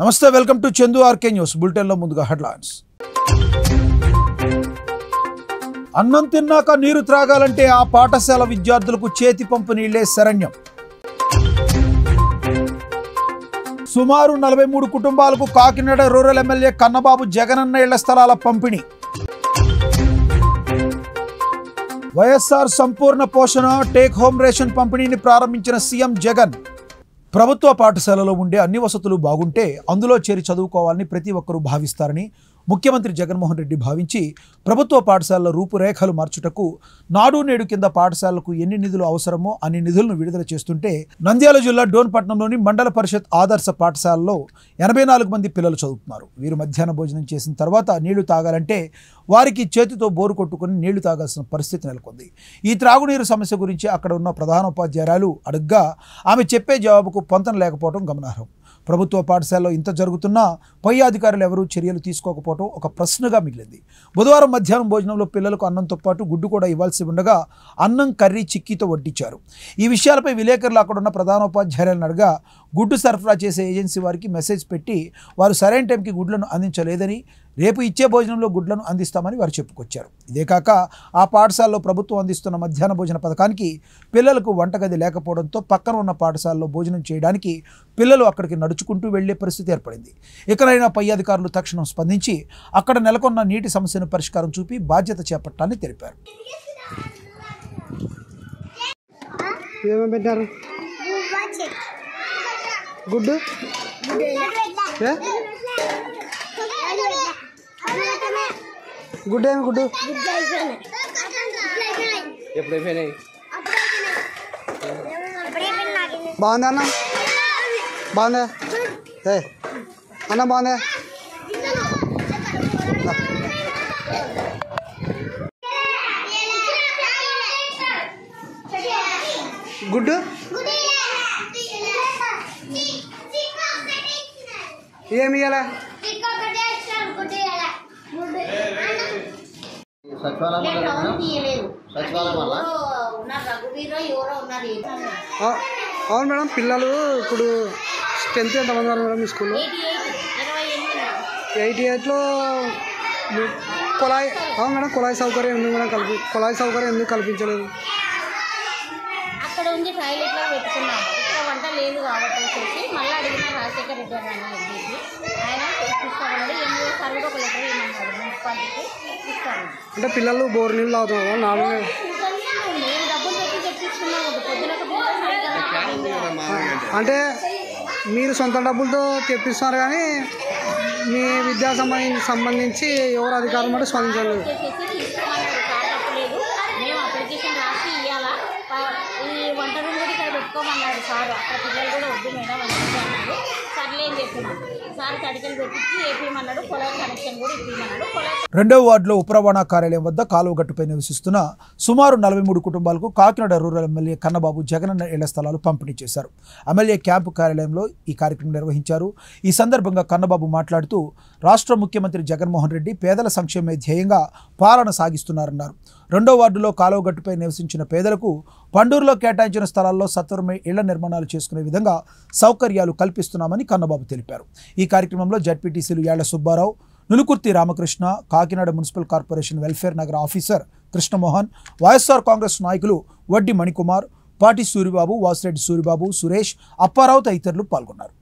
నమస్తే welcome to Chandu RK news బులెటిన్లో ముందుగా హెడ్లైన్స్ అన్నం తిన్నాక నీరు త్రాగాలంటే ఆ పాఠశాల విద్యార్థులకు చేతి పంపు నీళ్లే శరణ్యం సుమారు నలభై మూడు కుటుంబాలకు కాకినాడ రూరల్ ఎమ్మెల్యే కన్నబాబు జగనన్న ఇళ్ల స్థలాల పంపిణీ వైఎస్ఆర్ సంపూర్ణ పోషణ టేక్ హోమ్ రేషన్ పంపిణీని ప్రారంభించిన సీఎం జగన్ ప్రభుత్వ పాఠశాలలో ఉండే అన్ని వసతులు బాగుంటే అందులో చేరి చదువుకోవాలని ప్రతి ఒక్కరూ భావిస్తారని ముఖ్యమంత్రి జగన్మోహన్ రెడ్డి భావించి ప్రభుత్వ పాఠశాలల రూపురేఖలు మార్చుటకు నాడు నేడు కింద పాఠశాలకు ఎన్ని నిధులు అవసరమో అన్ని నిధులను విడుదల చేస్తుంటే నంద్యాల జిల్లా డోన్పట్నంలోని మండల పరిషత్ ఆదర్శ పాఠశాలలో ఎనభై నాలుగు మంది పిల్లలు చదువుతున్నారు వీరు మధ్యాహ్న భోజనం చేసిన తర్వాత నీళ్లు తాగాలంటే వారికి చేతితో బోరు కొట్టుకుని నీళ్లు తాగాల్సిన పరిస్థితి నెలకొంది ఈ త్రాగునీరు సమస్య గురించి అక్కడ ఉన్న ప్రధానోపాధ్యాయురాలు అడుగ్గా ఆమె చెప్పే జవాబుకు పొంతన లేకపోవడం గమనార్హం ప్రభుత్వ పాఠశాలలో ఇంత జరుగుతున్నా పై అధికారులు ఎవరూ చర్యలు తీసుకోకపోవడం ఒక ప్రశ్నగా మిగిలింది బుధవారం మధ్యాహ్నం భోజనంలో పిల్లలకు అన్నంతో పాటు గుడ్డు కూడా ఇవ్వాల్సి ఉండగా అన్నం కర్రీ చిక్కీతో వడ్డించారు ఈ విషయాలపై విలేకరులు అక్కడున్న ప్రధానోపాధ్యాయులను అడగా గుడ్డు సరఫరా చేసే ఏజెన్సీ వారికి మెసేజ్ పెట్టి వారు సరైన టైంకి గుడ్లను అందించలేదని రేపు ఇచ్చే భోజనంలో గుడ్లను అందిస్తామని వారు చెప్పుకొచ్చారు ఇదే కాక ఆ పాఠశాలలో ప్రభుత్వం అందిస్తున్న మధ్యాహ్న భోజన పథకానికి పిల్లలకు వంటగది లేకపోవడంతో పక్కన ఉన్న పాఠశాలలో భోజనం చేయడానికి పిల్లలు అక్కడికి నడుచుకుంటూ వెళ్లే పరిస్థితి ఏర్పడింది ఇకనైనా పై అధికారులు తక్షణం స్పందించి అక్కడ నెలకొన్న నీటి సమస్యను పరిష్కారం చూపి బాధ్యత చేపట్టాలని తెలిపారు ఏమేమి పెట్టారు గుడ్డు ఏ? గుడ్డు ఏమి గుడ్డు ఎప్పుడు అయిపోయినాయి బాగుందా అన్న బాగుందా ఏ అన్న బాగుందా గుడ్డు ఏమి ఇవ్వాలా సచివాలయం వల్ల తీయలేదు సచివాలయం వల్ల ఉన్నారు రఘువీరో ఎవరో ఉన్నారు ఆ- అవును మేడం పిల్లలు ఇప్పుడు స్ట్రెంత్ ఎంతమంది ఉన్నారు మేడం మీ స్కూల్లో ఇరవై ఎనిమిది ఎయిటీ ఎయిట్లో కుళాయి అవును మేడం కుళాయి సౌకర్యం ఎందుకు మేడం కల్పి కుళాయి సౌకర్యం ఎందుకు కల్పించలేదు అక్కడ ఉంది టాయిలెట్ లో పెట్టుకున్నాము ఇక్కడ వంట లేదు కాబట్టి వచ్చేసి మళ్ళీ అడిగిన రాజశేఖర్ రెడ్డి గారు అని చెప్పేసి ఆయన ఇస్తామన్నాడు ఎనిమిదో సార్లు ఒక లెటర్ ఇవ్వమన్నాడు మున్సిపాలిటీకి ఇస్తాను అంటే పిల్లలు బోర్ నీళ్ళు తాగుతున్నారు నాలుగు నేను డబ్బులు పెట్టి తెప్పించుకున్నాము పొద్దునకు అంటే మీరు సొంత డబ్బులతో తెప్పిస్తున్నారు కానీ మీ విద్యా సంబంధించి సంబంధించి ఎవరు అధికారం అంటే స్పందించలేదు వచ్చేసి తీసుకోమన్నాడు సార్ తప్పలేదు మేము అప్లికేషన్ రాసి ఇవ్వాలా ఈ వంట రూమ్ కూడా ఇక్కడ పెట్టుకోమన్నాడు సార్ అక్కడ పిల్లలు కూడా వద్దు మేడం అని చెప్పి అన్నాడు సర్లే అని చెప్పింది సార్ కడికలు పెట్టించి వేపించమన్నాడు పొలం కనెక్షన్ కూడా ఇప్పించమన్నాడు పొలం రెండవ వార్డులో ఉప రవాణా కార్యాలయం వద్ద కాలువ గట్టుపై నివసిస్తున్న సుమారు నలభై మూడు కుటుంబాలకు కాకినాడ రూరల్ ఎమ్మెల్యే కన్నబాబు జగనన్న ఇళ్ల స్థలాలు పంపిణీ చేశారు ఎమ్మెల్యే క్యాంపు కార్యాలయంలో ఈ కార్యక్రమం నిర్వహించారు ఈ సందర్భంగా కన్నబాబు మాట్లాడుతూ రాష్ట్ర ముఖ్యమంత్రి జగన్మోహన్ రెడ్డి పేదల సంక్షేమే ధ్యేయంగా పాలన సాగిస్తున్నారన్నారు రెండో వార్డులో కాలువ గట్టుపై నివసించిన పేదలకు పండూరులో కేటాయించిన స్థలాల్లో సత్వరమే ఇళ్ల నిర్మాణాలు చేసుకునే విధంగా సౌకర్యాలు కల్పిస్తున్నామని కన్నబాబు తెలిపారు ఈ కార్యక్రమంలో జడ్పీటీసీలు Yalla Subbarao Nulukurthi Ramakrishna Kakinada municipal corporation welfare నగర ఆఫీసర్ కృష్ణమోహన్ వైఎస్ఆర్ కాంగ్రెస్ నాయకులు వడ్డి మణికుమార్ పాటి సూరిబాబు వాసిరెడ్డి సూరిబాబు సురేష్ అప్పారావు తదితరులు పాల్గొన్నారు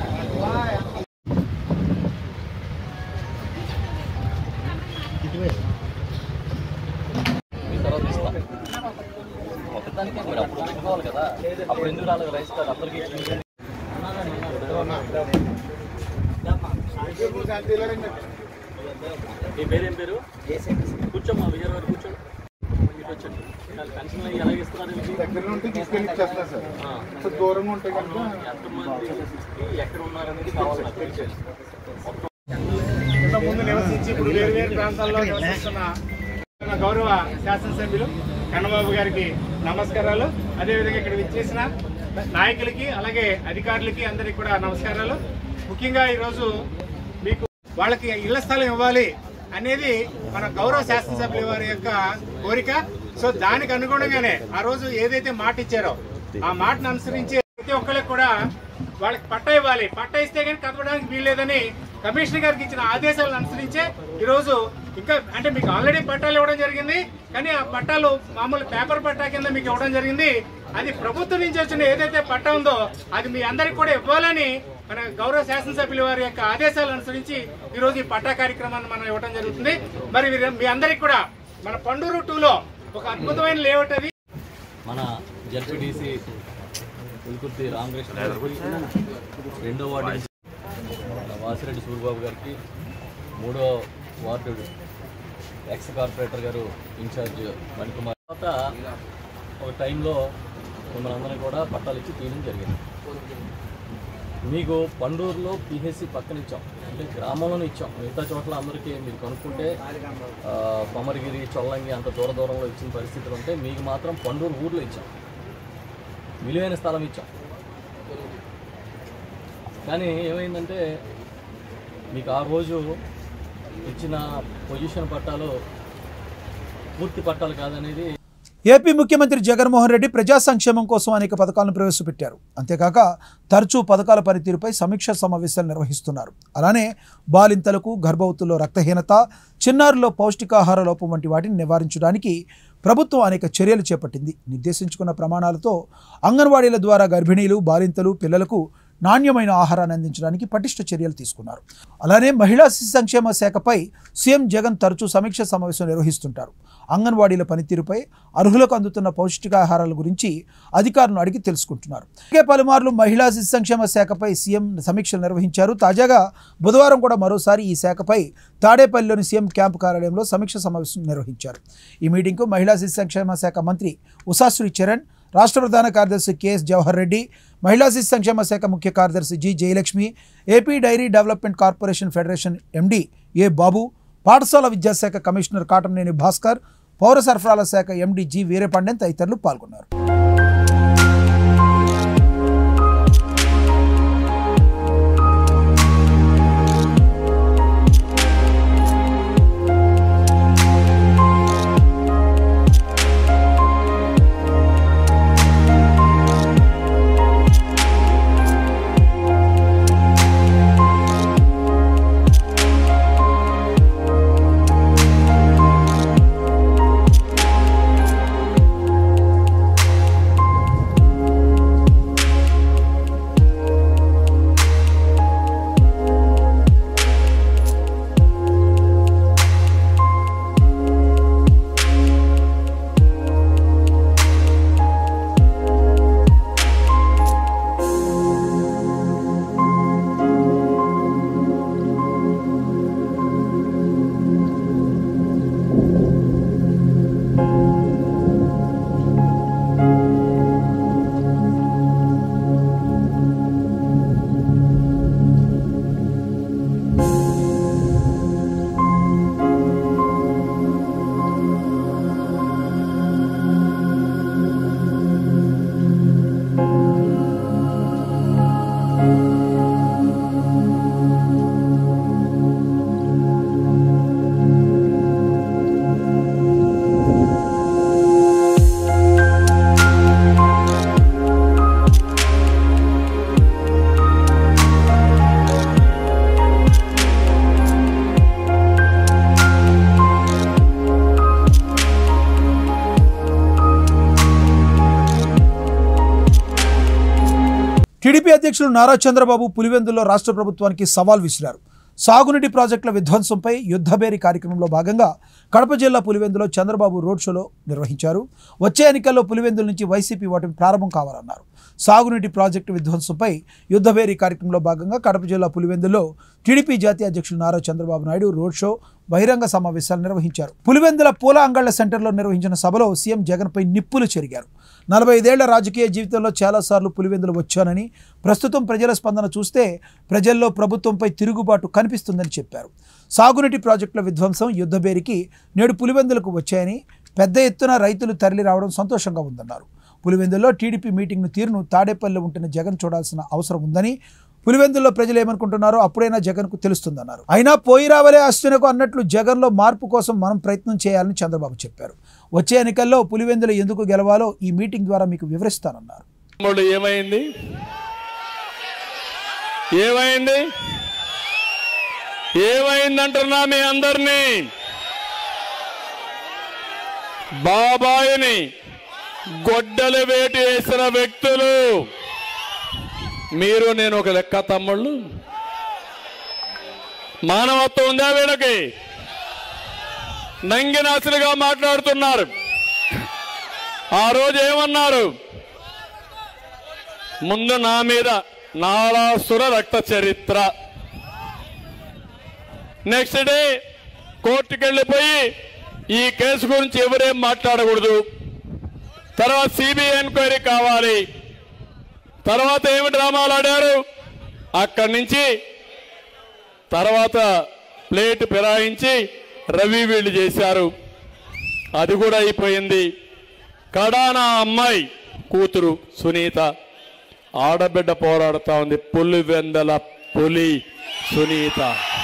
ఇటువైపు మరి అప్పుడు పెట్టుకోవాలి కదా అప్పుడు ఎందుకు రాలేదు రైస్ కార్డ్ అందరికీ ఇచ్చింది మీ పేరేం పేరు కూర్చోమ్మా విజయ్ గారు కూర్చోండి ఇటు వచ్చండి వాళ్ళు పెన్షన్ అయ్యి ఎలా ఇస్తున్నారు వీళ్ళకి? దగ్గర ఉంటే తీసుకెళ్ళి ఇచ్చేస్తా సార్ ఆ. సో దూరంగా ఉంటే కనుక ఎంతమంది ఎక్కడ ఉన్నారనేది కావాలి నాకు తెలిసేది ముందు నివసించి ఇప్పుడు వేరు వేరు ప్రాంతాల్లో నివసిస్తున్న మన గౌరవ శాసనసభ్యులు కన్నబాబు గారికి నమస్కారాలు అదేవిధంగా ఇక్కడ విచ్చేసిన నాయకులకి అలాగే అధికారులకి అందరికి కూడా నమస్కారాలు ముఖ్యంగా ఈరోజు మీకు వాళ్ళకి ఇళ్ల స్థలం ఇవ్వాలి అనేది మన గౌరవ శాసనసభ్యుల వారి యొక్క కోరిక సో దానికి అనుగుణంగానే ఆ రోజు ఏదైతే మాట ఇచ్చారో ఆ మాటను అనుసరించి ప్రతి ఒక్కరికి కూడా వాళ్ళకి పట్టా ఇవ్వాలి పట్టా ఇస్తే కానీ కదపడానికి వీల్లేదని కమిషనర్ గారికి ఇచ్చిన ఆదేశాలను అనుసరించే ఈరోజు ఇంకా అంటే మీకు ఆల్రెడీ పట్టాలు ఇవ్వడం జరిగింది కానీ ఆ పట్టాలు మామూలు పేపర్ పట్టా కింద మీకు ఇవ్వడం జరిగింది అది ప్రభుత్వం నుంచి వచ్చిన ఏదైతే పట్టా ఉందో అది మీ అందరికి కూడా ఇవ్వాలని మన గౌరవ శాసనసభ్యుల వారి యొక్క ఆదేశాలను అనుసరించి ఈరోజు ఈ పట్టా కార్యక్రమాన్ని మనం ఇవ్వడం జరుగుతుంది మరి వీరి- మీ అందరికి కూడా మన పండూరు టూలో ఒక అద్భుతమైన లేఅవుట్ అది మన జడ్పీటీసీ ఉల్కుర్తి రామకృష్ణ గారికి రెండో వార్డు నుంచి వాసిరెడ్డి సూరిబాబు గారికి మూడో వార్డు ఎక్స్ కార్పొరేటర్ గారు ఇన్ఛార్జ్ మణికుమార్ తర్వాత ఒక టైంలో మిమ్మల్ని అందరినీ కూడా పట్టాలు ఇచ్చి తీయడం జరిగింది మీకు పండూరులో పిహెచ్సి పక్కన ఇచ్చాం అంటే గ్రామంలోనే ఇచ్చాం మిగతా చోట్ల అందరికీ మీరు కనుక్కుంటే ఆ, కొమరగిరి చొల్లంగి అంత దూర దూరంలో ఇచ్చిన పరిస్థితులు ఉంటే మీకు మాత్రం పండూరు ఊర్లో ఇచ్చాం విలువైన స్థలం ఇచ్చాం కానీ ఏమైందంటే మీకు ఆ రోజు ఇచ్చిన పొజిషన్ పట్టాలు పూర్తి పట్టాలు కాదనేది ఏపీ ముఖ్యమంత్రి జగన్మోహన్ రెడ్డి ప్రజా సంక్షేమం కోసం అనేక పథకాలను ప్రవేశపెట్టారు అంతేకాక తరచూ పథకాల పనితీరుపై సమీక్షా సమావేశాలు నిర్వహిస్తున్నారు అలానే బాలింతలకు గర్భవతుల్లో రక్తహీనత చిన్నారుల్లో పౌష్టికాహార లోపం వంటి వాటిని నివారించడానికి ప్రభుత్వం అనేక చర్యలు చేపట్టింది నిర్దేశించుకున్న ప్రమాణాలతో అంగన్వాడీల ద్వారా గర్భిణీలు బాలింతలు పిల్లలకు నాణ్యమైన ఆహారాన్ని అందించడానికి పటిష్ట చర్యలు తీసుకున్నారు అలానే మహిళా శిశు సంక్షేమ శాఖపై సీఎం జగన్ తరచూ సమీక్ష సమావేశం నిర్వహిస్తుంటారు అంగన్వాడీల పనితీరుపై అర్హులకు అందుతున్న పౌష్టికాహారాల గురించి అధికారులను అడిగి తెలుసుకుంటున్నారు అలాగే పలుమార్లు మహిళా శిశు సంక్షేమ శాఖపై సీఎం సమీక్షలు నిర్వహించారు తాజాగా బుధవారం కూడా మరోసారి ఈ శాఖపై తాడేపల్లిలోని సీఎం క్యాంపు కార్యాలయంలో సమీక్ష సమావేశం నిర్వహించారు ఈ మీటింగ్కు మహిళా శిశు సంక్షేమ శాఖ మంత్రి ఉషాశ్రీ చరణ్ రాష్ట్ర ప్రధాన కార్యదర్శి కెఎస్ జవహర్ రెడ్డి మహిళా శిశు సంక్షేమ శాఖ ముఖ్య కార్యదర్శి G Jayalakshmi AP dairy development corporation federation MD A Babu పాఠశాల విద్యాశాఖ కమిషనర్ కాటంనేని భాస్కర్ పౌర సరఫరాల శాఖ ఎండి జి వీరపాండ్యన్ తదితరులు పాల్గొన్నారు టీడీపీ అధ్యక్షులు నారా చంద్రబాబు పులివెందుల్లో రాష్ట్ర ప్రభుత్వానికి సవాల్ విసిరారు సాగునీటి ప్రాజెక్టుల విధ్వంసంపై యుద్ధబేరి కార్యక్రమంలో భాగంగా కడప జిల్లా పులివెందులో చంద్రబాబు రోడ్ షోలో నిర్వహించారు వచ్చే ఎన్నికల్లో పులివెందుల నుంచి వైసీపీ ఓటమి ప్రారంభం కావాలన్నారు సాగునీటి ప్రాజెక్టు విధ్వంసంపై యుద్ధబేరి కార్యక్రమంలో భాగంగా కడప జిల్లా పులివెందులో టీడీపీ జాతీయ అధ్యక్షులు నారా చంద్రబాబు నాయుడు రోడ్ షో బహిరంగ సమావేశాలు నిర్వహించారు పులివెందుల పూల అంగళ్ల సెంటర్లో నిర్వహించిన సభలో సీఎం జగన్పై నిప్పులు చెరిగారు నలభై ఐదేళ్ల రాజకీయ జీవితంలో చాలాసార్లు పులివెందులు వచ్చానని ప్రస్తుతం ప్రజల స్పందన చూస్తే ప్రజల్లో ప్రభుత్వంపై తిరుగుబాటు కనిపిస్తుందని చెప్పారు సాగునీటి ప్రాజెక్టుల విధ్వంసం యుద్ధబేరికి నేడు పులివెందులకు వచ్చాయని పెద్ద ఎత్తున రైతులు తరలి రావడం సంతోషంగా ఉందన్నారు పులివెందుల్లో టీడీపీ మీటింగ్ను తీరును తాడేపల్లిలో ఉంటున్న జగన్ చూడాల్సిన అవసరం ఉందని పులివెందుల్లో ప్రజలు ఏమనుకుంటున్నారో అప్పుడైనా జగన్కు తెలుస్తుందన్నారు అయినా పోయి రావలే అశ్వినకు అన్నట్లు జగన్లో మార్పు కోసం మనం ప్రయత్నం చేయాలని చంద్రబాబు చెప్పారు వచ్చే ఎన్నికల్లో పులివెందులు ఎందుకు గెలవాలో ఈ మీటింగ్ ద్వారా మీకు వివరిస్తానన్నారు తమ్ముడు ఏమైంది ఏమైంది ఏమైందంటున్నా మీ అందరినీ బాబాయిని గొడ్డలు వేటి వేసిన వ్యక్తులు మీరు నేను ఒక లెక్క తమ్ముళ్ళు మానవత్వం ఉందా వీళ్ళకి నంగినాసులుగా మాట్లాడుతున్నారు ఆ రోజు ఏమన్నారు ముందు నా మీద నారాసుర రక్త చరిత్ర నెక్స్ట్ డే కోర్టుకి వెళ్ళిపోయి ఈ కేసు గురించి ఎవరేం మాట్లాడకూడదు తర్వాత సిబిఐ ఎంక్వైరీ కావాలి తర్వాత ఏమి డ్రామాలు ఆడారు అక్కడి నుంచి తర్వాత ప్లేట్ ఫిరాయించి రవి వీళ్ళు చేశారు అది కూడా అయిపోయింది కడానా అమ్మాయి కూతురు సునీత ఆడబిడ్డ పోరాడుతా ఉంది పులివెందల పులి సునీత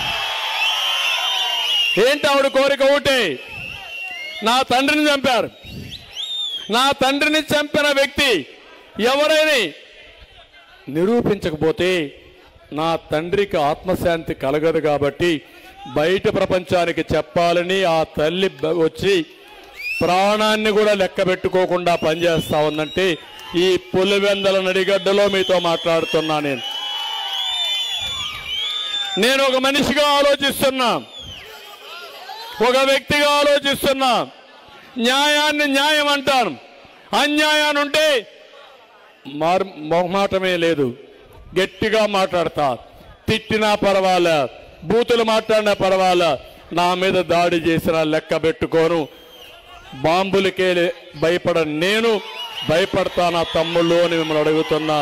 ఏంటి ఆవిడ కోరిక ఒకటే నా తండ్రిని చంపారు నా తండ్రిని చంపిన వ్యక్తి ఎవరైనా నిరూపించకపోతే నా తండ్రికి ఆత్మశాంతి కలగదు కాబట్టి బయట ప్రపంచానికి చెప్పాలని ఆ తల్లి బ- వచ్చి ప్రాణాన్ని కూడా లెక్క పెట్టుకోకుండా పనిచేస్తా ఉందంటే ఈ పులివెందల నడిగడ్డలో మీతో మాట్లాడుతున్నా నేను నేను ఒక మనిషిగా ఆలోచిస్తున్నా ఒక వ్యక్తిగా ఆలోచిస్తున్నా న్యాయాన్ని న్యాయం అంటాను అన్యాయాన్ని ఉంటే మార్ మొహమాటమే లేదు గట్టిగా మాట్లాడతా తిట్టినా పర్వాలే బూతులు మాట్లాడినా పర్వాలే నా మీద దాడి చేసిన లెక్క పెట్టుకోను బాంబులకే భయపడ నేను భయపడతానా తమ్ముళ్ళు అని మిమ్మల్ని అడుగుతున్నా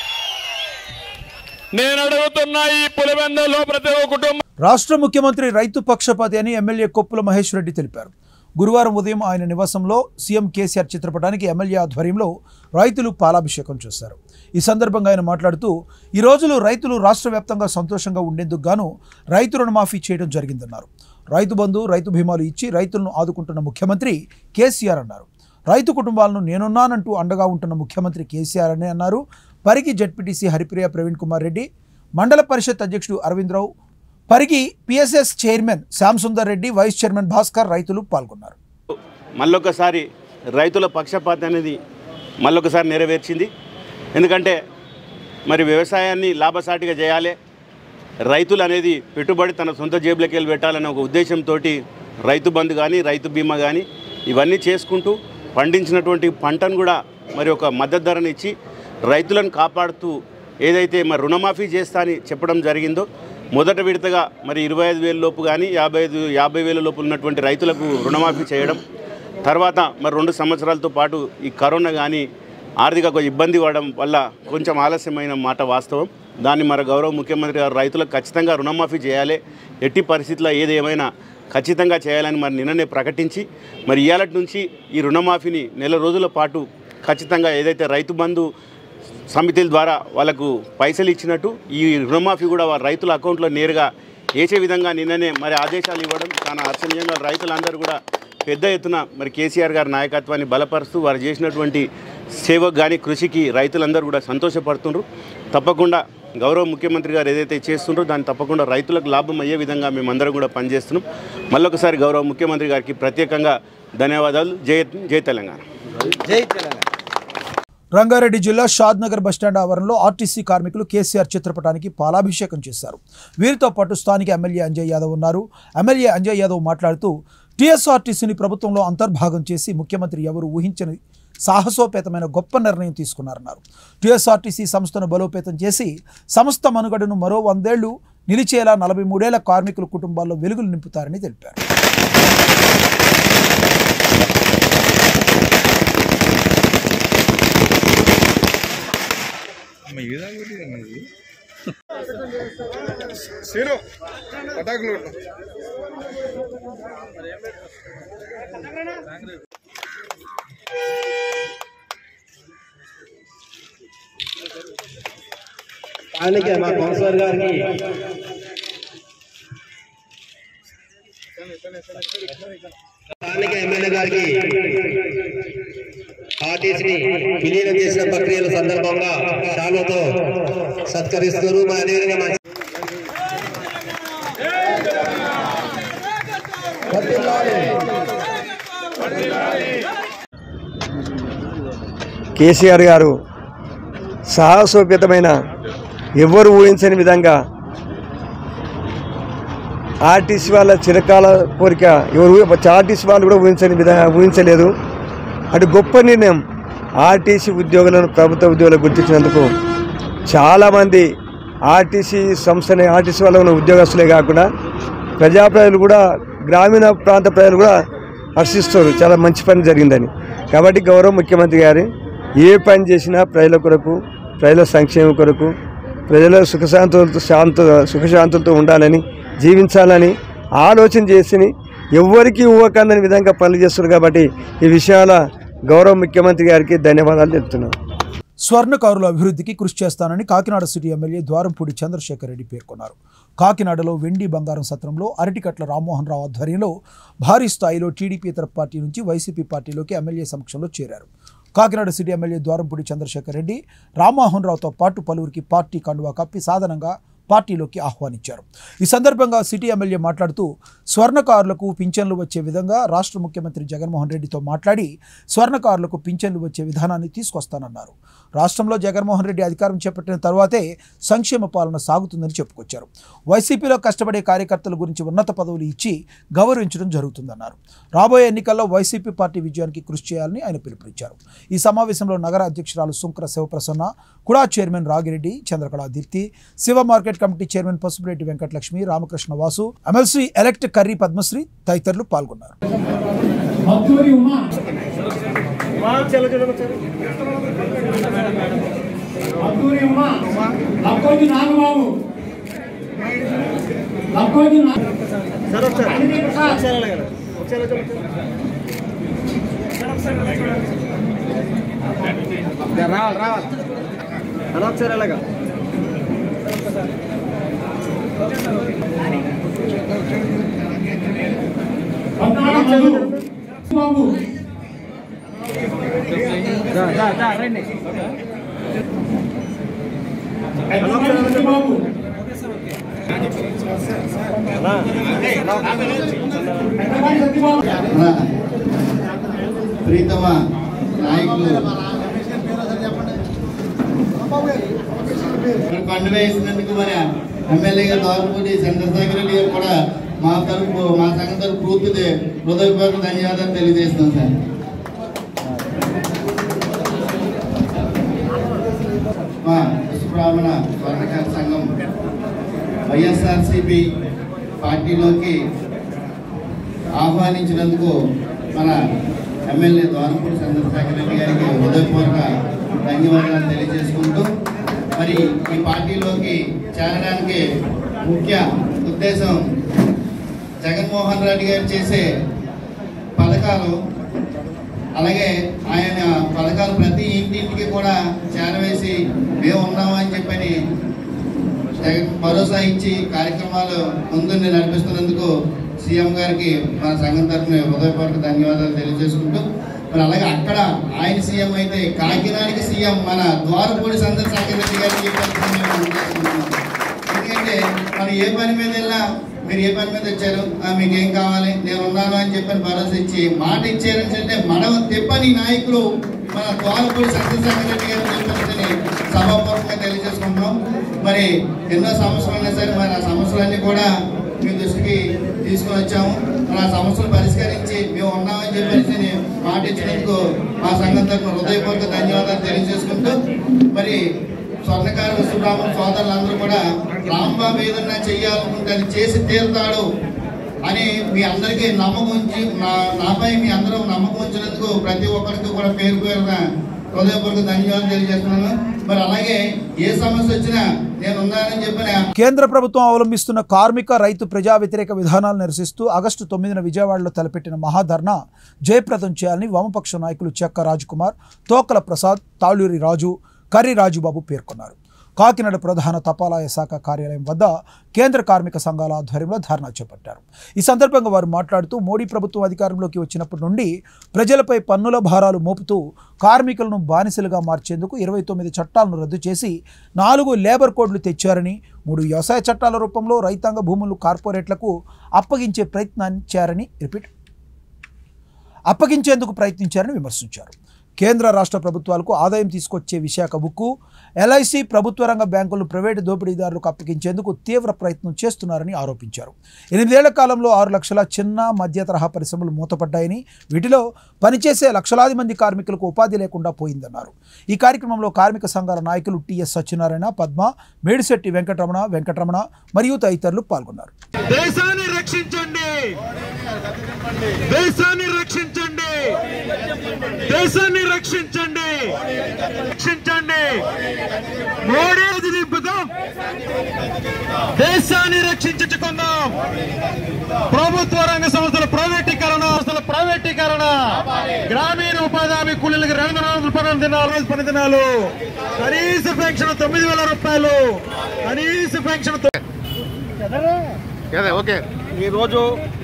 నేను అడుగుతున్నా ఈ పులివెందలో ప్రతి ఒక్క కుటుంబం రాష్ట్ర ముఖ్యమంత్రి రైతు పక్షపాతి అని ఎమ్మెల్యే కొప్పుల మహేష్ రెడ్డి తెలిపారు గురువారం ఉదయం ఆయన నివాసంలో సీఎం కేసీఆర్ చిత్రపటానికి ఎమ్మెల్యే ఆధ్వర్యంలో రైతులు పాలాభిషేకం చేశారు ఈ సందర్భంగా ఆయన మాట్లాడుతూ ఈ రోజులు రైతులు రాష్ట్ర వ్యాప్తంగా సంతోషంగా ఉండేందుకు గాను రైతు రుణమాఫీ చేయడం జరిగిందన్నారు రైతు బంధు రైతు బీమాలు ఇచ్చి రైతులను ఆదుకుంటున్న ముఖ్యమంత్రి కేసీఆర్ అన్నారు రైతు కుటుంబాలను నేనున్నానంటూ అండగా ఉంటున్న ముఖ్యమంత్రి కేసీఆర్ అని అన్నారు పరిగి జడ్పీటీసీ హరిప్రియ ప్రవీణ్ కుమార్ రెడ్డి మండల పరిషత్ అధ్యక్షుడు Aravindarao Parigi PSS chairman Shyam Sundar Reddy vice chairman Bhaskar రైతులు పాల్గొన్నారు మళ్ళొకసారి రైతుల పక్షపాతి అనేది మళ్ళొకసారి నెరవేర్చింది ఎందుకంటే మరి వ్యవసాయాన్ని లాభసాటిగా చేయాలి రైతులు అనేది పెట్టుబడి తన సొంత జేబులోకి వెళ్ళి పెట్టాలనే ఒక ఉద్దేశంతో రైతు బంధు కానీ రైతు బీమా కానీ ఇవన్నీ చేసుకుంటూ పండించినటువంటి పంటను కూడా మరి ఒక మద్దతు ధరని ఇచ్చి రైతులను కాపాడుతూ ఏదైతే మరి రుణమాఫీ చేస్తా అని చెప్పడం జరిగిందో మొదట విడతగా మరి ఇరవై ఐదు వేల లోపు కానీ యాభై ఐదు యాభై వేల లోపు ఉన్నటువంటి రైతులకు రుణమాఫీ చేయడం తర్వాత మరి రెండు సంవత్సరాలతో పాటు ఈ కరోనా కానీ ఆర్థిక కొంచెం ఇబ్బంది పడడం వల్ల కొంచెం ఆలస్యమైన మాట వాస్తవం దాన్ని మన గౌరవ ముఖ్యమంత్రి గారు రైతులకు ఖచ్చితంగా రుణమాఫీ చేయాలి ఎట్టి పరిస్థితుల్లో ఏది ఏమైనా ఖచ్చితంగా చేయాలని మరి నిన్ననే ప్రకటించి మరి ఇవాళ నుంచి ఈ రుణమాఫీని నెల రోజుల పాటు ఖచ్చితంగా ఏదైతే రైతు బంధు సమితుల ద్వారా వాళ్ళకు పైసలు ఇచ్చినట్టు ఈ రుణమాఫీ కూడా వారి రైతుల అకౌంట్లో నేరుగా వేసే విధంగా నిన్ననే మరి ఆదేశాలు ఇవ్వడం చాలా హర్షణీయంగా రైతులందరూ కూడా పెద్ద ఎత్తున మరి కేసీఆర్ గారి నాయకత్వాన్ని బలపరుస్తూ వారు చేసినటువంటి సేవకు కానీ కృషికి రైతులందరూ కూడా సంతోషపడుతుండ్రు తప్పకుండా గౌరవ ముఖ్యమంత్రి గారు ఏదైతే చేస్తుండ్రో దాన్ని తప్పకుండా రైతులకు లాభం అయ్యే విధంగా మేమందరం కూడా పనిచేస్తున్నాం మళ్ళొకసారి గౌరవ ముఖ్యమంత్రి గారికి ప్రత్యేకంగా ధన్యవాదాలు జై జై తెలంగాణ రంగారెడ్డి జిల్లా షాద్నగర్ బస్టాండ్ ఆవరణలో ఆర్టీసీ కార్మికులు కేసీఆర్ చిత్రపటానికి పాలాభిషేకం చేశారు వీరితో పాటు స్థానిక ఎమ్మెల్యే అంజయ్ యాదవ్ ఉన్నారు ఎమ్మెల్యే అంజయ్ యాదవ్ మాట్లాడుతూ టీఎస్ఆర్టీసీని ప్రభుత్వంలో అంతర్భాగం చేసి ముఖ్యమంత్రి ఎవరు ఊహించని సాహసోపేతమైన గొప్ప నిర్ణయం తీసుకున్నారన్నారు టీఎస్ఆర్టీసీ సంస్థను బలోపేతం చేసి సంస్థ మనుగడను మరో వందేళ్లు నిలిచేలా నలభై మూడేళ్ల కార్మికుల కుటుంబాల్లో వెలుగులు నింపుతారని తెలిపారు స్థానిక మా కౌన్సిలర్ గారికి స్థానిక ఎమ్మెల్యే గారికి ఆర్టీసీని విలీనం చేసిన ప్రక్రియల సందర్భంగా శాలువతో సత్కరిస్తారు మా అదేవిధంగా మా కేసీఆర్ గారు సాహసోపేతమైన ఎవ్వరు ఊహించని విధంగా ఆర్టీసీ వాళ్ళ చిరకాల కోరిక ఎవరు ఊహ- ఆర్టీసీ వాళ్ళు కూడా ఊహించని విధంగా ఊహించలేదు అటు గొప్ప నిర్ణయం ఆర్టీసీ ఉద్యోగులను ప్రభుత్వ ఉద్యోగులకు గుర్తించినందుకు చాలామంది ఆర్టీసీ సంస్థని ఆర్టీసీ వాళ్ళ ఉన్న ఉద్యోగస్తులే కాకుండా ప్రజా ప్రజలు కూడా గ్రామీణ ప్రాంత ప్రజలు కూడా హర్షిస్తారు చాలా మంచి పని జరిగిందని కాబట్టి గౌరవ ముఖ్యమంత్రి గారి ఏ పని చేసినా ప్రజల కొరకు ప్రజల సంక్షేమం కొరకు ప్రజల సుఖశాంతులతో శాంత సుఖశాంతులతో ఉండాలని జీవించాలని ఆలోచన చేసి ఎవ్వరికీ ఊహకందని విధంగా పనులు చేస్తారు కాబట్టి ఈ విషయాల గౌరవ ముఖ్యమంత్రి గారికి ధన్యవాదాలు చెప్తున్నాను స్వర్ణకారుల అభివృద్ధికి కృషి చేస్తానని కాకినాడ సిటీ ఎమ్మెల్యే ద్వారంపూడి చంద్రశేఖర్ రెడ్డి పేర్కొన్నారు కాకినాడలో వెండి బంగారం సత్రంలో అరటికట్ల రామ్మోహన్ రావు ఆధ్వర్యంలో భారీ స్థాయిలో టీడీపీ ఇతర పార్టీ నుంచి వైసీపీ పార్టీలోకి ఎమ్మెల్యే సమక్షంలో చేరారు కాకినాడ సిటీ ఎమ్మెల్యే ద్వారంపూడి చంద్రశేఖర్ రెడ్డి రామ్మోహన్ రావుతో పాటు పలువురికి పార్టీ కండువా కప్పి సాధనంగా పార్టీలోకి ఆహ్వానించారు ఈ సందర్భంగా సిటీ ఎమ్మెల్యే మాట్లాడుతూ స్వర్ణకారులకు పింఛన్లు వచ్చే విధంగా రాష్ట్ర ముఖ్యమంత్రి జగన్మోహన్ రెడ్డితో మాట్లాడి స్వర్ణకారులకు పింఛన్లు వచ్చే విధానాన్ని తీసుకొస్తానన్నారు రాష్ట్రంలో జగన్మోహన్ రెడ్డి అధికారం చేపట్టిన తర్వాతే సంక్షేమ పాలన సాగుతుందని చెప్పుకొచ్చారు వైసీపీలో కష్టపడే కార్యకర్తల గురించి ఉన్నత పదవులు ఇచ్చి గౌరవించడం జరుగుతుందన్నారు రాబోయే ఎన్నికల్లో వైసీపీ పార్టీ విజయానికి కృషి చేయాలని ఆయన పిలుపునిచ్చారు ఈ సమావేశంలో నగర అధ్యక్షురాలు Sunkara Sivaprasanna KUDA chairman Ragireddy Chandrakala Deepthi Siva market committee chairman Pasupureddy Venkatalakshmi Ramakrishna Vasu MLC elect Karri Padmasri తదితరులు పాల్గొన్నారు రావాలి రావాలి అలా ఒకసారి అలాగా రండి మన ప్రీతమ నాయకులు మరి పండు వేసినందుకు మన ఎమ్మెల్యేగా దోరపూడి చంద్రశేఖర్ రెడ్డి గారు కూడా మా తరపు మా సంఘం తరపు పూర్తి హృదయపూర్వక ధన్యవాదాలు తెలియజేస్తున్నాం సార్ మా విశ్వబ్రాహ్మణ స్వర్ణకార సంఘం వైఎస్ఆర్సిపి పార్టీలోకి ఆహ్వానించినందుకు మన ఎమ్మెల్యే ద్వారంపూడి చంద్రశేఖర్ రెడ్డి గారికి హృదయపూర్వక ధన్యవాదాలు తెలియజేసుకుంటూ మరి ఈ పార్టీలోకి చేరడానికి ముఖ్య ఉద్దేశం జగన్మోహన్ రెడ్డి గారు చేసే పథకాలు అలాగే ఆయన పథకాలు ప్రతి ఇంటింటికి కూడా చేరవేసి మేము ఉన్నామని చెప్పని జగన్ భరోసా ఇచ్చి కార్యక్రమాలు ముందుండి నడిపిస్తున్నందుకు సీఎం గారికి మన సంఘం తరఫున హృదయపూర్వక ధన్యవాదాలు తెలియజేసుకుంటూ మరి అలాగే అక్కడ ఆయన సీఎం అయితే కాకినాడకి సీఎం మన ద్వారపూడి చంద్రశేఖర్ రెడ్డి గారికి ఈ తరఫున మేము తెలియజేసుకుంటున్నాం. ఎందుకంటే మరి ఏ పని మీద వెళ్ళినా మీరు ఏ పని మీద వచ్చారు ఆ, మీకు ఏం కావాలి నేను ఉన్నాను అని చెప్పని భరోసా ఇచ్చి మాట ఇచ్చారని అంటే మనం తెప్పని నాయకులు మన ద్వారపూడి సత్యసాయి రెడ్డి గారు చెప్పని సభాపూర్వకంగా తెలియజేసుకుంటున్నాం మరి ఎన్నో సమస్యలు ఉన్నాయి సరే మరి ఆ సమస్యలన్నీ కూడా మీ దృష్టికి తీసుకొని వచ్చాము మరి ఆ సమస్యలు పరిష్కరించి మేము ఉన్నామని చెప్పేసి మాట ఇచ్చినందుకు మా సంఘం తరఫున హృదయపూర్వక ధన్యవాదాలు తెలియజేసుకుంటూ మరి స్వర్ణకార విశ్వబ్రాహ్మణ సోదరులందరూ కూడా రాంబాబు ఏదన్నా చెయ్యాలనుకుంటే అది చేసి తీరుతాడు అని మీ అందరికీ నమ్మకం ఉంచి నా నాపై మీ అందరూ నమ్మకం ఉంచినందుకు ప్రతి ఒక్కరికి కూడా పేరు పేరున హృదయపూర్వక ధన్యవాదాలు తెలియజేస్తున్నాను మరి అలాగే ఏ సమస్య వచ్చినా నేను ఉన్నానని చెప్పిన కేంద్ర ప్రభుత్వం అవలంబిస్తున్న కార్మిక రైతు ప్రజా వ్యతిరేక విధానాలు నిరసిస్తూ ఆగస్టు తొమ్మిదిన విజయవాడలో తలపెట్టిన మహాధర్నా జయప్రదం చేయాలని వామపక్ష నాయకులు చెక్క రాజ్కుమార్ తోకల ప్రసాద్ తాళూరి రాజు కర్రి రాజుబాబు పేర్కొన్నారు కాకినాడ ప్రధాన తపాలాయ శాఖ కార్యాలయం వద్ద కేంద్ర కార్మిక సంఘాల ఆధ్వర్యంలో ధర్నా చేపట్టారు ఈ సందర్భంగా వారు మాట్లాడుతూ మోడీ ప్రభుత్వం అధికారంలోకి వచ్చినప్పటి నుండి ప్రజలపై పన్నుల భారాలు మోపుతూ కార్మికులను బానిసలుగా మార్చేందుకు ఇరవై తొమ్మిది చట్టాలను రద్దు చేసి నాలుగు లేబర్ కోడ్లు తెచ్చారని మూడు వ్యవసాయ చట్టాల రూపంలో రైతాంగ భూములు కార్పొరేట్లకు అప్పగించే ప్రయత్నించారని రిపీట్ అప్పగించేందుకు ప్రయత్నించారని విమర్శించారు కేంద్ర రాష్ట్ర ప్రభుత్వాలకు ఆదాయం తీసుకొచ్చే విశాఖ ఉక్కు ఎల్ఐసి ప్రభుత్వ రంగ బ్యాంకులను ప్రైవేటు దోపిడీదారులకు అప్పగించేందుకు తీవ్ర ప్రయత్నం చేస్తున్నారని ఆరోపించారు ఎనిమిదేళ్ల కాలంలో ఆరు లక్షల చిన్న మధ్య తరహా పరిశ్రమలు మూతపడ్డాయని వీటిలో పనిచేసే లక్షలాది మంది కార్మికులకు ఉపాధి లేకుండా పోయిందన్నారు ఈ కార్యక్రమంలో కార్మిక సంఘాల నాయకులు టిఎస్ సత్యనారాయణ పద్మ మేడిశెట్టి వెంకటరమణ వెంకటరమణ మరియు తదితరులు పాల్గొన్నారు దేశాన్ని రక్షించండి దేశాన్ని రక్షించండి దేశాన్ని రక్షించండి రక్షించండి మోడీ అది దింపుదాం దేశాన్ని రక్షించుకుందాం ప్రభుత్వ రంగ సంస్థల ప్రైవేటీకరణ సంస్థల ప్రైవేటీకరణ గ్రామీణ ఉపాధి హామీ కూలీలకు రెండు వందల రూపాయలు దినాలు రోజు పని దినాలు కనీస పెన్షన్ తొమ్మిది వేల రూపాయలు కనీస పెన్షన్ తొ- ఓకే ఈరోజు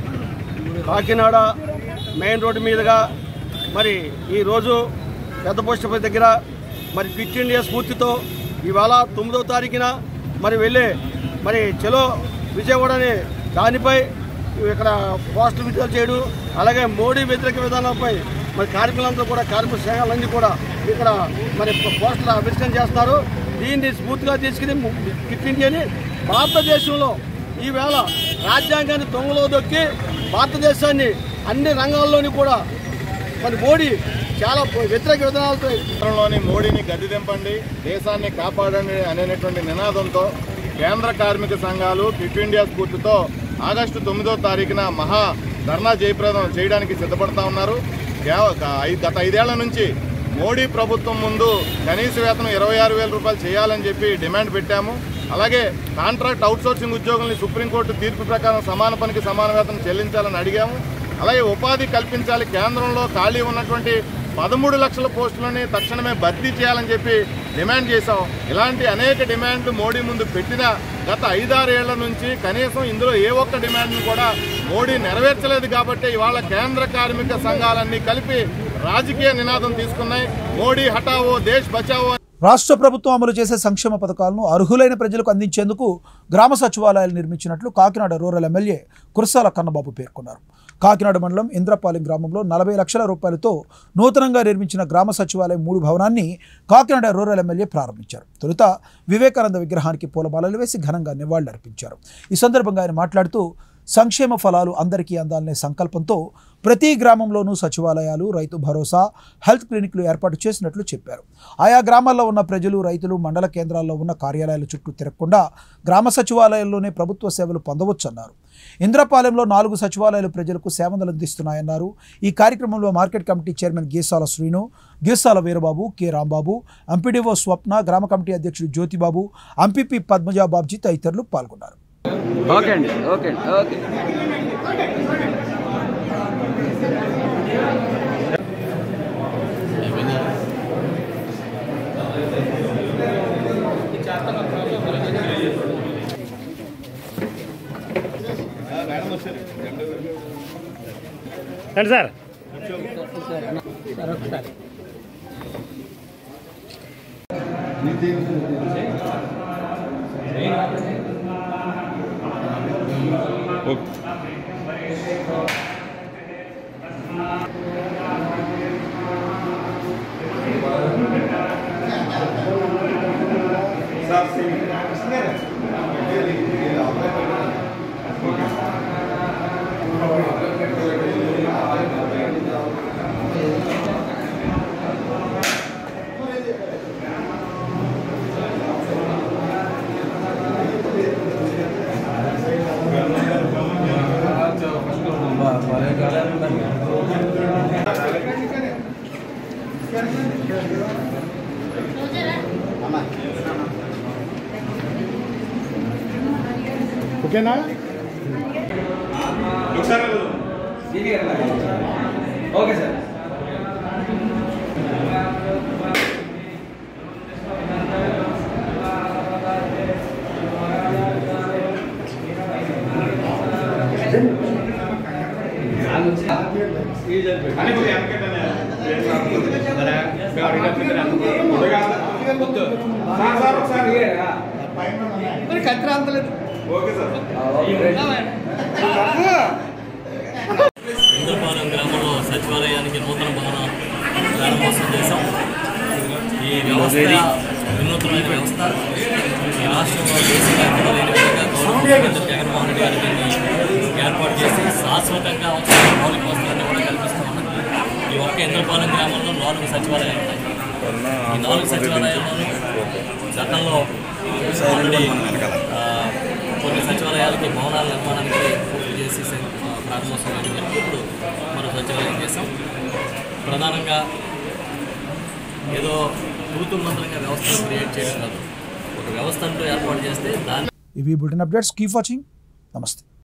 కాకినాడ మెయిన్ రోడ్డు మీదుగా మరి ఈరోజు పెద్ద పోస్టపై దగ్గర మరి క్విట్ ఇండియా స్ఫూర్తితో ఇవాళ తొమ్మిదవ తారీఖున మరి వెళ్ళే మరి చలో విజయవాడ అనే దానిపై ఇక్కడ పోస్టర్ విడుదల చేయడం అలాగే మోడీ వ్యతిరేక విధానంపై మరి కార్మికులందరూ కూడా కార్మిక సంఘాలన్నీ కూడా ఇక్కడ మరి పోస్టులు ఆవిష్కరణ చేస్తున్నారు దీన్ని స్ఫూర్తిగా తీసుకుని క్విట్ ఇండియాని భారతదేశంలో ఈవేళ రాజ్యాంగాన్ని దొంగలో దొక్కి భారతదేశాన్ని అన్ని రంగాల్లోని కూడా మరి మోడీ చాలా వ్యతిరేక విధానాలతో రాష్ట్రంలోని మోడీని గద్దె దింపండి దేశాన్ని కాపాడండి అనేటువంటి నినాదంతో కేంద్ర కార్మిక సంఘాలు క్విట్ ఇండియా స్ఫూర్తితో ఆగస్టు తొమ్మిదో తారీఖున మహా ధర్నా జయప్రదం చేయడానికి సిద్ధపడతా ఉన్నారు కేవ- ఐ- గత ఐదేళ్ల నుంచి మోడీ ప్రభుత్వం ముందు కనీస వేతనం ఇరవై ఆరు వేల రూపాయలు చేయాలని చెప్పి డిమాండ్ పెట్టాము అలాగే కాంట్రాక్ట్ అవుట్సోర్సింగ్ ఉద్యోగుల్ని సుప్రీంకోర్టు తీర్పు ప్రకారం సమాన పనికి సమాన వేతనం చెల్లించాలని అడిగాము అలాగే ఉపాధి కల్పించాలి కేంద్రంలో ఖాళీ ఉన్నటువంటి పదమూడు లక్షల పోస్టులని తక్షణమే భర్తీ చేయాలని చెప్పి డిమాండ్ చేశాం ఇలాంటి అనేక డిమాండ్లు మోడీ ముందు పెట్టిన గత ఐదారేళ్ల నుంచి కనీసం ఇందులో ఏ ఒక్క డిమాండ్ను కూడా మోడీ నెరవేర్చలేదు కాబట్టి ఇవాళ కేంద్ర కార్మిక సంఘాలన్నీ కలిపి రాజకీయ నినాదం తీసుకున్నాయి మోడీ హటావో దేశ్ బచావో రాష్ట్ర ప్రభుత్వం అమలు చేసే సంక్షేమ పథకాలను అర్హులైన ప్రజలకు అందించేందుకు గ్రామ సచివాలయాలు నిర్మించినట్లు కాకినాడ రూరల్ ఎమ్మెల్యే కురసాల కన్నబాబు పేర్కొన్నారు కాకినాడ మండలం ఇంద్రపాలెం గ్రామంలో నలభై లక్షల రూపాయలతో నూతనంగా నిర్మించిన గ్రామ సచివాలయం మూడు భవనాన్ని కాకినాడ రూరల్ ఎమ్మెల్యే ప్రారంభించారు తొలుత వివేకానంద విగ్రహానికి పూలమాలలు వేసి ఘనంగా నివాళులర్పించారు ఈ సందర్భంగా ఆయన మాట్లాడుతూ సంక్షేమ ఫలాలు అందరికీ అందాలనే సంకల్పంతో ప్రతి గ్రామంలోనూ సచివాలయాలు రైతు భరోసా హెల్త్ క్లినిక్లు ఏర్పాటు చేసినట్లు చెప్పారు ఆయా గ్రామాల్లో ఉన్న ప్రజలు రైతులు మండల కేంద్రాల్లో ఉన్న కార్యాలయాల చుట్టూ తిరగకుండా గ్రామ సచివాలయాల్లోనే ప్రభుత్వ సేవలు పొందవచ్చన్నారు ఇంద్రపాలెంలో నాలుగు సచివాలయాలు ప్రజలకు సేవలు అందిస్తున్నాయన్నారు ఈ కార్యక్రమంలో market committee chairman Geesala Srinu Geesala Veerababu K Rambabu MPDO Swapna గ్రామ కమిటీ అధ్యక్షుడు జ్యోతిబాబు ఎంపీపీ పద్మజా బాబ్జీ తదితరులు పాల్గొన్నారు ఓకే అండి ఓకే అండి ఓకే రండి సార్ ఒకసారి ఓకేనా ఓకే సార్ ఇంద్రపాలెం గ్రామంలో సచివాలయానికి నూతన భవనం ప్రారంభోత్సవం చేశాం ఈ వ్యవస్థ వినూత్నమైన వ్యవస్థ ఈ రాష్ట్రంలో దేశంగా ఎక్కడా లేని విధంగా గౌరవ ముఖ్యమంత్రి జగన్మోహన్ రెడ్డి గారు దీన్ని ఏర్పాటు చేసి శాశ్వతంగా అవసరమైన మౌలిక వస్తువులన్నీ కూడా కల్పిస్తూ ఉన్నారు ఈ ఒక్క ఇంద్రపాలెం గ్రామంలో నాలుగు సచివాలయాలు ఉన్నాయి ఈ నాలుగు సచివాలయాల్లోనూ గతంలో ఆల్రెడీ ఆ, కొన్ని సచివాలయాలకి భవనాల నిర్మాణానికి పూర్తి చేసి స- ఆ, ప్రారంభోత్సవం చేయడం జరిగింది. ఇప్పుడు మరో సచివాలయం చేసాం ప్రధానంగా ఏదో తూతు మంత్రంగా వ్యవస్థను క్రియేట్ చేయడం కాదు ఒక వ్యవస్థ అంటూ ఏర్పాటు చేస్తే దాన్ని ఇవి బులెటిన్ అప్డేట్స్ కీప్ వాచింగ్ నమస్తే